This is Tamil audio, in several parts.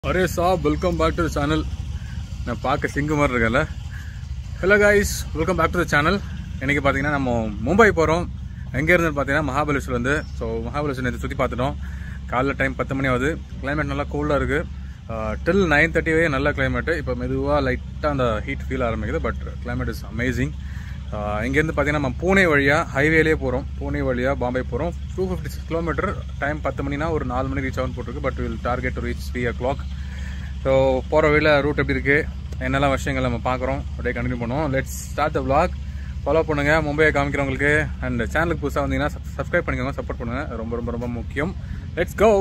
அரே சாப் வெல்கம் பேக் டு சேனல் நான் பார்க்க சிங்கு மாதிரி இருக்கல hello guys welcome back to the channel இன்றைக்கி பார்த்தீங்கன்னா நம்ம மும்பை போகிறோம் எங்கே இருந்து பார்த்தீங்கன்னா மகாபலேஸ்வர்லேருந்து ஸோ மகாபலேஸ்வர் நேற்று சுற்றி பார்த்துட்டோம் காலைல டைம் பத்து மணி ஆகுது கிளைமேட் நல்லா கூலாக இருக்குது டில் நைன் தேர்ட்டிவே நல்ல கிளைமேட்டு இப்போ மெதுவாக லைட்டாக அந்த ஹீட் ஃபீல் ஆரம்பிக்குது பட் கிளைமேட் இஸ் அமேசிங் இங்கேருந்து பார்த்தீங்கன்னா நம்ம பூனே வழியாக ஹைவேலே போகிறோம் பூனே வழியாக பாம்பே போகிறோம் two fifty six kilometre time பத்து மணினா ஒரு நாலு மணி ரீச் ஆகும் போட்டிருக்கு but will target to reach three o'clock so போகிற வழியில் ரூட் எப்படி இருக்குது என்னெல்லாம் விஷயங்கள் நம்ம பார்க்குறோம் அப்படியே கண்டினியூ பண்ணுவோம் let's start the vlog follow பண்ணுங்கள் மும்பையை காமிக்கிறவங்களுக்கு அண்ட் சேனலுக்கு புதுசாக வந்தீங்கன்னா சப்ஸ்கிரைப் பண்ணிக்கோங்க சப்போர்ட் பண்ணுங்கள் ரொம்ப ரொம்ப ரொம்ப முக்கியம் லெட்ஸ் கோ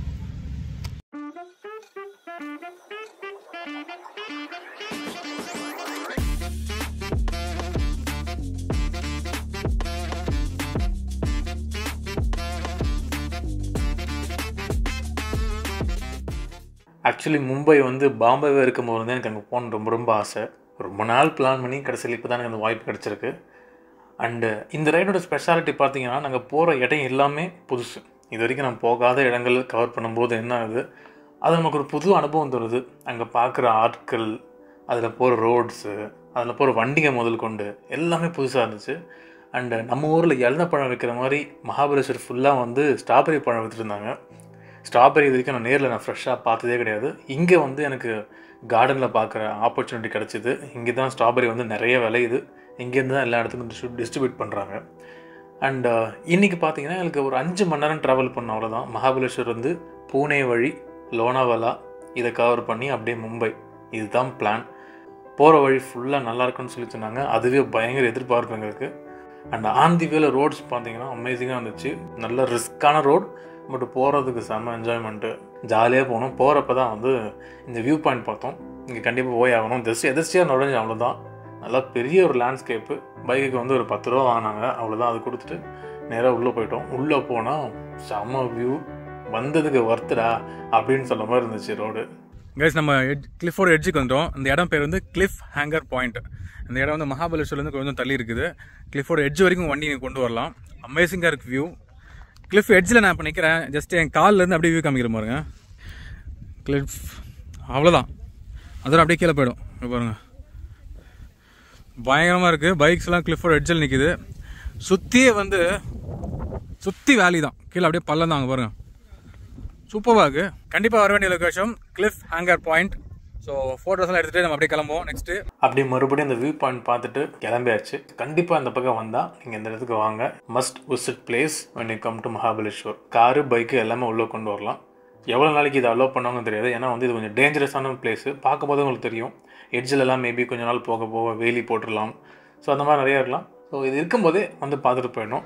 ஆக்சுவலி மும்பை வந்து பாம்பேவே இருக்கும் போது தான் எனக்கு அங்கே போகணும் ரொம்ப ரொம்ப ஆசை ரொம்ப நாள் பிளான் பண்ணி கடைசியில் இப்போ தான் எனக்கு அந்த வாய்ப்பு கிடச்சிருக்கு அண்டு இந்த ரைடோட ஸ்பெஷாலிட்டி பார்த்தீங்கன்னா நாங்கள் போகிற இடம் எல்லாமே புதுசு இது வரைக்கும் நான் போகாத இடங்கள் கவர் பண்ணும்போது என்ன ஆகுது அது நமக்கு ஒரு புது அனுபவம் தருது அங்கே பார்க்குற ஆட்கள் அதில் போகிற ரோட்ஸு அதில் போகிற வண்டிங்க முதல் கொண்டு எல்லாமே புதுசாக இருந்துச்சு அண்டு நம்ம ஊரில் இழந்த பழம் வைக்கிற மாதிரி மகாபலேஸ்வர் ஃபுல்லாக வந்து ஸ்ட்ராபெரி பழம் விற்றுருந்தாங்க ஸ்ட்ராபெரி இது வரைக்கும் நான் நேரில் நான் ஃப்ரெஷ்ஷாக பார்த்ததே கிடையாது இங்கே வந்து எனக்கு கார்டனில் பார்க்குற ஆப்பர்ச்சுனிட்டி கிடச்சிது இங்கே தான் ஸ்ட்ராபெரி வந்து நிறைய விளையுது இங்கேருந்து தான் எல்லா இடத்துக்கும் டிஸ்ட்ரிப் டிஸ்ட்ரிபியூட் பண்ணுறாங்க அண்ட் இன்றைக்கி பார்த்தீங்கன்னா எனக்கு ஒரு அஞ்சு மணி நேரம் ட்ராவல் பண்ண அவ்வளோதான் மகாபலேஸ்வர் வந்து பூனே வழி லோனாவாலா இதை கவர் பண்ணி அப்படியே மும்பை இதுதான் பிளான் போகிற வழி ஃபுல்லாக நல்லா இருக்குன்னு சொல்லி சொன்னாங்க அதுவே பயங்கர எதிர்பார்ப்பு எங்களுக்கு அண்ட் ஆன் தி வேல ரோட்ஸ் பார்த்தீங்கன்னா அமேசிங்காக இருந்துச்சு நல்ல ரிஸ்க்கான ரோட் பட் போகிறதுக்கு செம்ம என்ஜாய்மெண்ட்டு ஜாலியாக போனோம் போகிறப்ப தான் வந்து இந்த வியூ பாயிண்ட் பார்த்தோம் இங்கே கண்டிப்பாக போய் ஆகணும் ஜஸ்ட் எதிர்ச்சியாக நுழைஞ்சு அவ்வளோதான் நல்லா பெரிய ஒரு லேண்ட்ஸ்கேப்பு பைக்குக்கு வந்து ஒரு பத்து ரூபா வாங்கினாங்க அவ்வளோதான் அது கொடுத்துட்டு நேராக உள்ளே போயிட்டோம் உள்ளே போனால் செம்ம வியூ வந்ததுக்கு ஒர்த்துடா அப்படின்னு சொல்ல மாதிரி இருந்துச்சு ரோடு கைஸ் நம்ம எட் கிளிஃபோட எட்ஜுக்கு வந்துட்டோம் இந்த இடம் பேர் வந்து கிளிஃப் ஹேங்கர் பாயிண்ட் இந்த இடம் வந்து மகாபலேஸ்வர்லேருந்து கொஞ்சம் தள்ளி இருக்குது கிளிஃபோட எட்ஜ் வரைக்கும் வண்டி நீங்க கொண்டு வரலாம் அமேசிங்காக இருக்குது வியூ கிளிஃப் எட்ஜில் நான் இப்போ நிற்கிறேன் ஜஸ்ட் என் கால்லேருந்து அப்படியே வியூ காமிக்கிற பாருங்க கிளிஃப் அவ்வளோதான் அதெல்லாம் அப்படியே கீழே போயிடும் இங்க பாருங்க பயங்கரமாக இருக்குது பைக்ஸ்லாம் கிளிஃபோட எட்ஜில் நிற்கிது சுற்றியே வந்து சுற்றி வேலி தான் கீழே அப்படியே பள்ளம் தான் அங்கே பாருங்க சூப்பராக இருக்கு கண்டிப்பாக வர வேண்டிய location cliff hanger point so photos எல்லாம் எடுத்துகிட்டு நம்ம அப்படியே கிளம்புவோம் நெக்ஸ்ட்டு அப்படியே மறுபடியும் அந்த வியூ பாயிண்ட் பார்த்துட்டு கிளம்பியாச்சு கண்டிப்பாக இந்த பக்கம் வந்தால் நீங்கள் இந்த இடத்துக்கு வாங்க must visit place when you come to Mahabaleshwar car bike எல்லாமே உள்ளே கொண்டு வரலாம் எவ்வளோ நாளைக்கு இதை அலோவ் பண்ணுவாங்கன்னு தெரியாது ஏன்னா வந்து இது கொஞ்சம் டேஞ்சரஸான பிளேஸு பார்க்கும்போது உங்களுக்கு தெரியும் எட்ஜில் எல்லாம் மேபி கொஞ்ச நாள் போக போக வேலி போட்டுடலாம் ஸோ அந்த மாதிரி நிறையா இருக்கலாம் ஸோ இது இருக்கும்போதே வந்து பார்த்துட்டு போயிடணும்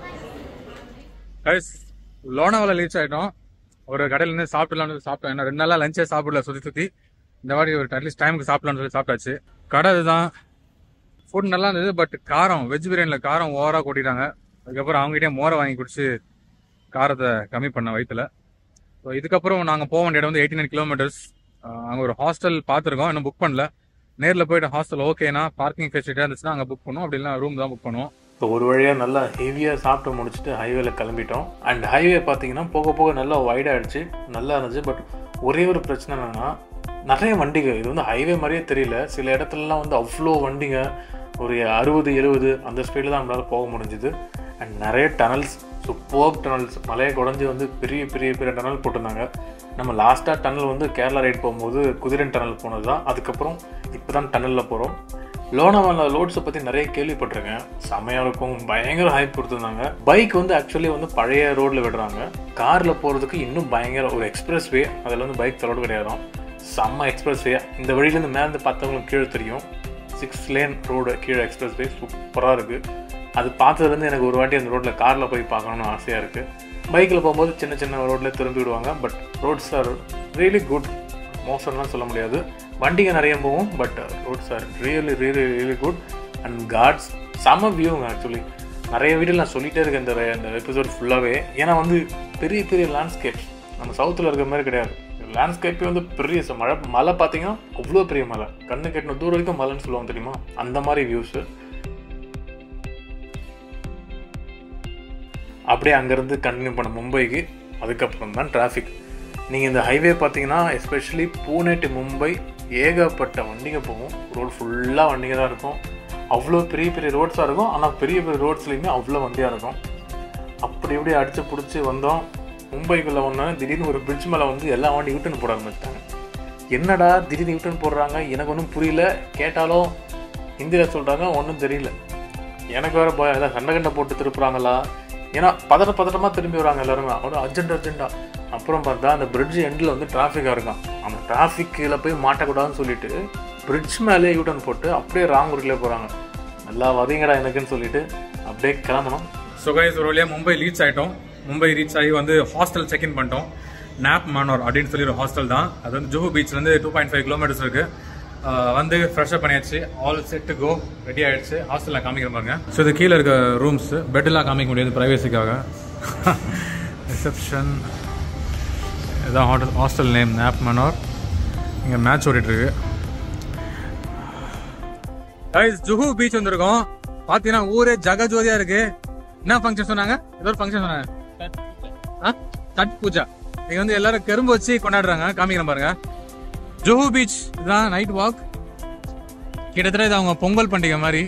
கைஸ் லோனாவில் ரீச் ஆகிட்டோம் ஒரு கடையிலேருந்து சாப்பிடலாம்னு சாப்பிட்டோம் ஏன்னா ரெண்டு நாளாக லஞ்சே சாப்பிடல சுற்றி சுற்றி இந்த மாதிரி ஒரு அட்லீஸ்ட் டைமுக்கு சாப்பிடலாம்னு சொல்லி சாப்பிட்டாச்சு கடை இதுதான் ஃபுட் நல்லா இருந்தது பட் காரம் வெஜ் பிரியாணியில் காரம் ஓவராக கொட்டிட்டாங்க அதுக்கப்புறம் அவங்ககிட்டயே மோரை வாங்கி குடிச்சு காரத்தை கம்மி பண்ண வயிற்றுல ஸோ இதுக்கப்புறம் நாங்கள் போக வேண்டிய இடம் வந்து எயிட்டி நைன் கிலோமீட்டர்ஸ் அங்கே ஒரு ஹாஸ்டல் பார்த்துருக்கோம் இன்னும் புக் பண்ணல நேரில் போயிட்டு ஹாஸ்டல் ஓகேனா பார்க்கிங் ஃபெசிலிட்டியாக இருந்துச்சுன்னா அங்கே புக் பண்ணுவோம் அப்படின்னா ரூம் தான் புக் பண்ணுவோம் ஸோ ஒரு வழியாக நல்லா ஹெவியாக சாப்பிட்டு முடிச்சுட்டு ஹைவேல கிளம்பிட்டோம் அண்ட் ஹைவே பார்த்தீங்கன்னா போக போக நல்லா வைடாகிடுச்சு நல்லா இருந்துச்சு பட் ஒரே ஒரு பிரச்சனை என்னென்னா நிறைய வண்டிங்க இது வந்து ஹைவே மாதிரியே தெரியல சில இடத்துலலாம் வந்து அவ்வளோ வண்டிங்க ஒரு அறுபது எழுபது அந்த ஸ்பீடில் தான் நம்மளால் போக முடிஞ்சுது அண்ட் நிறைய டனல்ஸ் சூப்பர் டனல்ஸ் மலையை குடஞ்சி வந்து பெரிய பெரிய பெரிய டனல் போட்டிருந்தாங்க நம்ம லாஸ்ட்டாக டனல் வந்து கேரளா ரைட் போகும்போது குதிரன் டனல் போனது தான் அதுக்கப்புறம் இப்போ தான் டனலில் போகிறோம் லோனாவாலா லோட்ஸை பற்றி நிறைய கேள்விப்பட்டிருக்கேன் செமையாக இருக்கும் பயங்கர ஹைப் கொடுத்துருந்தாங்க பைக் வந்து ஆக்சுவலி வந்து பழைய ரோட்டில் விடுறாங்க காரில் போகிறதுக்கு இன்னும் பயங்கர ஒரு எக்ஸ்பிரஸ் வே அதில் வந்து பைக் தரோடு கிடையாதான் செம்ம எக்ஸ்பிரஸ் வே இந்த வழியிலேருந்து மேலே பார்த்தவங்களுக்கு கீழே தெரியும் சிக்ஸ் லேன் ரோடு கீழே எக்ஸ்பிரஸ் வே சூப்பராக இருக்குது அது பார்த்ததுலேருந்து எனக்கு ஒரு வாட்டி அந்த ரோட்டில் காரில் போய் பார்க்கணும்னு ஆசையாக இருக்குது பைக்கில் போகும்போது சின்ன சின்ன ரோட்டில் திரும்பி விடுவாங்க but roads are really good மோசம்லாம் சொல்ல முடியாது வண்டிங்க நிறைய போகும் but roads are really really really good and ghats செம வியூங்க ஆக்சுவலி நிறைய வீடியோ நான் சொல்லிகிட்டே இருக்கேன் இந்த இந்த எபிசோட் ஃபுல்லாகவே ஏன்னா வந்து பெரிய பெரிய லேண்ட்ஸ்கேப்ஸ் நம்ம சவுத்தில் இருக்கிற மாதிரி கிடையாது லேண்ட்ஸ்கேப்பே வந்து பெரிய ச- மழை மலை பார்த்தீங்கன்னா அவ்வளோ பெரிய மலை கண்ணு கெட்டின தூரம் வரைக்கும் மலைன்னு சொல்லுவாங்க தெரியுமா அந்த மாதிரி வியூஸு அப்படியே அங்கேருந்து கண்டினியூ பண்ண மும்பைக்கு அதுக்கப்புறம் தான் டிராஃபிக் நீங்கள் இந்த ஹைவே பார்த்தீங்கன்னா எஸ்பெஷலி பூனே டு மும்பை ஏகப்பட்ட வண்டிங்க போகும் ரோடு ஃபுல்லாக வண்டிங்க தான் இருக்கும் அவ்வளோ பெரிய பெரிய ரோட்ஸாக இருக்கும் ஆனால் பெரிய பெரிய ரோட்ஸ்லேயுமே அவ்வளோ வண்டியாக இருக்கும் அப்படி இப்படி அடித்து பிடிச்சி வந்தோம் மும்பைக்குள்ளே வந்தோன்னே திடீர்னு ஒரு பிரிட்ஜ் மேலே வந்து எல்லா வண்டி யூட்டன் போட ஆரம்பிச்சிட்டாங்க என்னடா திடீர்னு யூட்டன் போடுறாங்க எனக்கு ஒன்றும் புரியல கேட்டாலும் ஹிந்தியில் சொல்கிறாங்க ஒன்றும் தெரியல எனக்கு வேறு பயம் எல்லாம் சண்டை கண்டை போட்டு திருப்புறாங்களா ஏன்னா பதட்ட பதட்டமாக திரும்பி வராங்க எல்லாருமே ஒரு அர்ஜென்ட் அர்ஜென்ட்டாக அப்புறம் பார்த்தா அந்த பிரிட்ஜ் எண்டில் வந்து டிராஃபிக்காக இருக்கான் அந்த டிராஃபிக்கில் போய் மாட்டக்கூடாதுன்னு சொல்லிட்டு பிரிட்ஜ் மேலே யூட்டன் போட்டு அப்படியே ராங் ரூட்லேயே போகிறாங்க நல்லா வதீங்கடா எனக்குன்னு சொல்லிட்டு அப்படியே கிளம்பணும் ஸோ கைஸ் ஒரு வழியாக மும்பை ரீச் ஆகிட்டோம் மும்பை ரீச் ஆகி வந்து ஹாஸ்டல் செக்இன் பண்ணிட்டோம் நாப் மானோர் அப்படின்னு சொல்லி ஒரு ஹாஸ்டல் தான் அது வந்து ஜுஹு பீச்லேருந்து டூ பாயிண்ட் ஃபைவ் கிலோமீட்டர்ஸ் இருக்கு ஆஹ் வந்து ஃப்ரெஷ்அப் பண்ணியாச்சு all set to go ready ஆயிடுச்சு ஹாஸ்டலில் காமிக்கிற பாருங்க ஸோ இது கீழே இருக்க ரூம்ஸ் பெட்டெல்லாம் காமிக்க முடியாது ப்ரைவேசிக்காக ரிசப்ஷன் இதுதான் hostel hostel name nap manor இங்கே மேட்ச் ஓடிட்டுருக்கு கைஸ் ஜுஹு பீச் வந்திருக்கோம் பார்த்தீங்கன்னா ஊரே ஜகஜோதியா இருக்கு என்ன ஃபங்க்ஷன் சொன்னாங்க ஏதோ ஒரு ஃபங்க்ஷன் சொன்னாங்க ஆ? சட் பூஜா இங்க வந்து எல்லாரும் கரும்பு வச்சு கொண்டாடுறாங்க காமிக்கிறேன் பாருங்க ஜுஹு பீச் இதுதான் நைட் வாக் கிட்டத்தட்ட இது அவங்க பொங்கல் பண்டிகை மாதிரி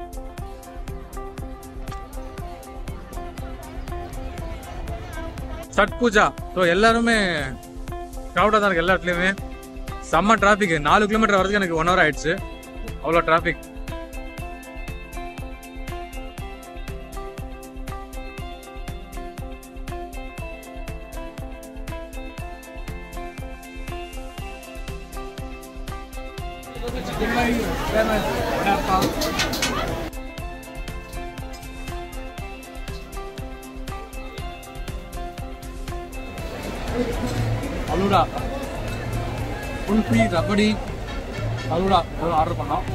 சட் பூஜா ஸோ எல்லாருமே க்ரௌடாக தான் இருக்கு எல்லா இடத்துலையுமே செம்ம டிராஃபிக் நாலு கிலோமீட்டர் வரதுக்கு எனக்கு ஒன் ஹவர் ஆயிடுச்சு அவ்வளோ டிராஃபிக் அலுடா குல்ஃபி ரபடி அலுடா ஆர்டர் பண்ணோம்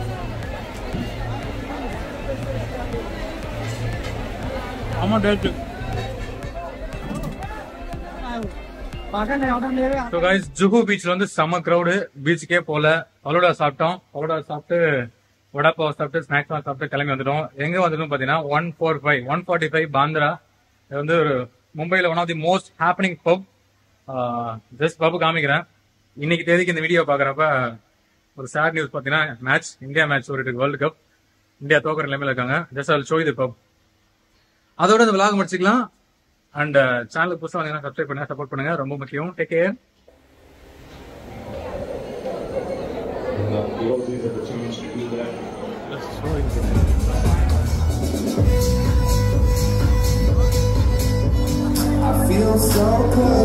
ஆமா டேட்டு ஸோ கைஸ் ஜுஹு பீச்ல வந்து செம்ம க்ரௌடு பீச்சுக்கே போல பலோடா சாப்பிட்டோம் பலோடா சாப்பிட்டு வடாப்பாவை சாப்பிட்டு ஸ்நாக்ஸ் சாப்பிட்டு கிளம்பி வந்துட்டோம் எங்க வந்துட்டோம் பாத்தீங்கன்னா one four five one forty five Bandra இது வந்து ஒரு மும்பைல one of the most happening pub just pub காமிக்கிறேன் இன்னைக்கு தேதிக்கு இந்த வீடியோ பாக்குறப்ப ஒரு சேட் நியூஸ் பாத்தீங்கன்னா மேட்ச் இந்தியா மேட்ச் ஓடிட்டு வேர்ல்டு கப் இந்தியா தோக்குற நிலைமையில இருக்காங்க ஜஸ்ட் ஆல் ஷோ இது பப் அதோட இந்த விளாக் முடிச்சுக்கலாம் அண்ட் சேனலுக்கு புதுசாக வந்தீங்கன்னா சப்ஸ்கிரைப் பண்ணுங்க சப்போர்ட் பண்ணுங்க ரொம்ப முக்கியம் take care You always have the chance to do that. I feel so good.